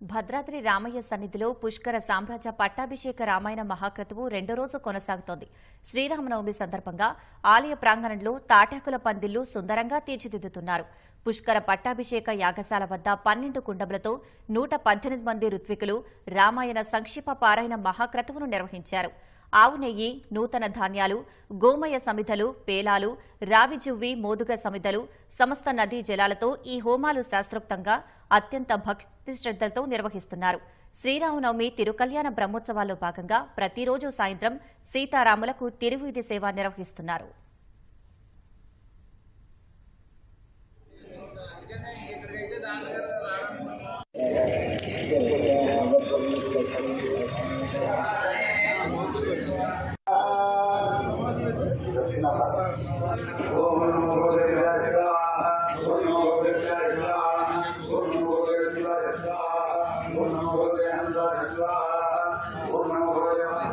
భద్రాద్రి రామయ్య సన్నిధిలో పుష్కర సామ్రాజ్య పట్టాభిషేక రామాయణ మహాక్రతువు రెండో రోజు కొనసాగుతోంది శ్రీరామనవమి సందర్భంగా ఆలయ ప్రాంగణంలో తాటాకుల పందిళ్లు సుందరంగా తీర్చిదిద్దుతున్నారు పుష్కర పట్టాభిషేక యాగశాల వద్ద పన్నెండు కుండములతో నూట పద్దెనిమిది మంది ఋత్వికులు రామాయణ సంక్షిప పారాయణ మహాక్రతువును నిర్వహించారు ఆవు నెయ్యి నూతన ధాన్యాలు గోమయ సమిధలు పేలాలు రావి జువ్వి మోదుగ సమిధలు సమస్త నదీ జలాలతో ఈ హోమాలు శాస్త్రోక్తంగా అత్యంత భక్తి శ్రద్దలతో నిర్వహిస్తున్నారు శ్రీరామనవమి తిరుకల్యాణ బ్రహ్మోత్సవాల్లో భాగంగా ప్రతిరోజు సాయంత్రం సీతారాములకు తిరువీధి సేవ నిర్వహిస్తున్నారు ఓం నమో భగవతే శివాయ ఓం నమో భగవతే శివాయ ఓం నమో భగవతే శివాయ ఓం నమో భగవతే శివాయ ఓం నమో భగవతే